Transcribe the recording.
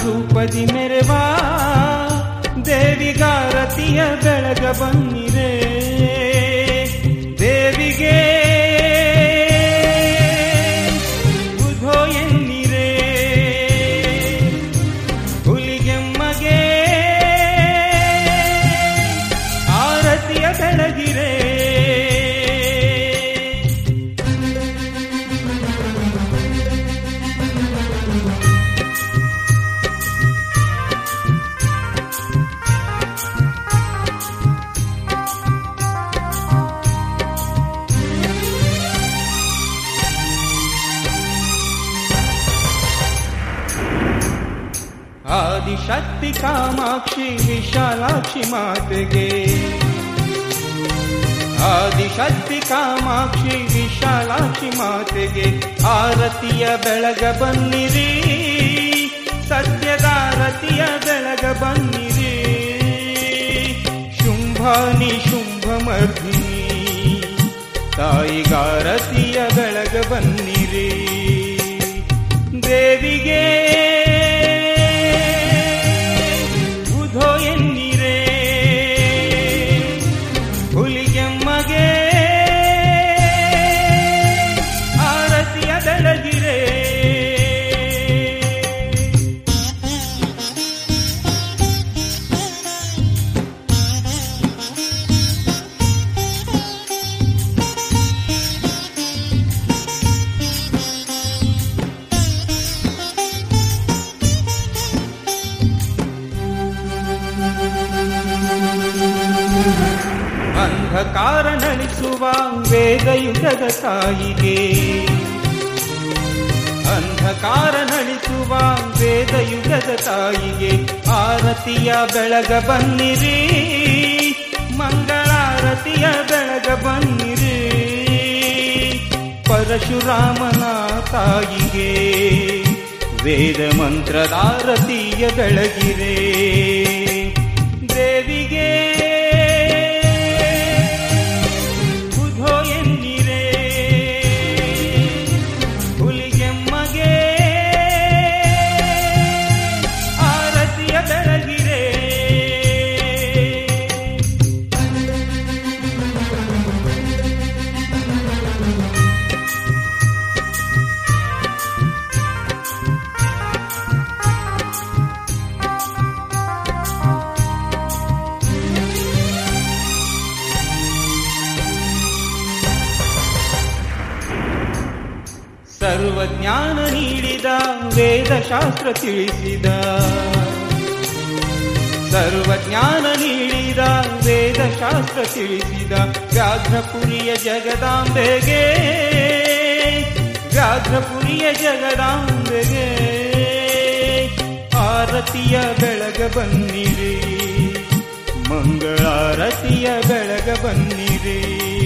ರೂಪದಿ ಮೆರೆವ ದೇವಿಗಾರತಿಯ ಬೆಳಗ ಬನ್ನಿರೆ ದೇವಿಗೆ ಬುಧೋ ಎನ್ನಿರೆ ಹುಲಿಗೆಮ್ಮಗೆ ಆರತಿಯ ಬೆಳಗಿರೆ ಆದಿಶಕ್ತಿ ಕಾಮಾಕ್ಷಿ ವಿಶಾಲಾಕ್ಷಿ ಮಾತೆಗೆ ಆದಿಶಕ್ತಿ ಕಾಮಾಕ್ಷಿ ವಿಶಾಲಾಕ್ಷಿ ಮಾತೆಗೆ ಆರತಿಯ ಬೆಳಗ ಬನ್ನಿರಿ ಸತ್ಯದಾರತಿಯ ಬೆಳಗ ಬನ್ನಿರಿ ಶುಂಭಾನಿ ಶುಂಭಮರ್ಧಿನಿ ತಾಯಿಗಾರತಿಯ ಬೆಳಗ ಬನ್ನಿರಿ ದೇವಿಗೆ ಬುಧೋ ಎನ್ನಿರೆ ಹುಲಿಗೆಮ್ಮಗೆ ಆರತಿಯ ಬೆಳಗಿರೆ ಅಂಧಕಾರ ನಳಿಸುವ ವೇದಯುಗದ ತಾಯಿಗೆ ಅಂಧಕಾರ ನಳಿಸುವ ವೇದಯುಗದ ತಾಯಿಗೆ ಆರತಿಯ ಬೆಳಗ ಬನ್ನಿರಿ ಮಂಗಳಾರತಿಯ ಬೆಳಗ ಬನ್ನಿರಿ ಪರಶುರಾಮನ ತಾಯಿಗೆ ವೇದ ಮಂತ್ರದಾರತಿಯ ಬೆಳಗಿರೆ ದೇವಿಗೆ ಬುಧೋ ಎನ್ನಿರೆ ಹುಲಿಗೆಮ್ಮಗೆ ಆರತಿಯ ಬೆಳಗಿರೆ ಸರ್ವಜ್ಞಾನ ನೀಡಿದ ವೇದಶಾಸ್ತ್ರ ತಿಳಿಸಿದ ಸರ್ವಜ್ಞಾನ ನೀಡಿದ ವೇದಶಾಸ್ತ್ರ ತಿಳಿಸಿದ ವ್ಯಾಘ್ರಪುರಿಯ ಜಗದಾಂಬೆಗೆ ವ್ಯಾಘ್ರಪುರಿಯ ಜಗದಾಂಬೆಗೆ ಆರತಿಯ ಬೆಳಗ ಬನ್ನಿರಿ ಮಂಗಳಾರತಿಯ ಬೆಳಗ ಬನ್ನಿರಿ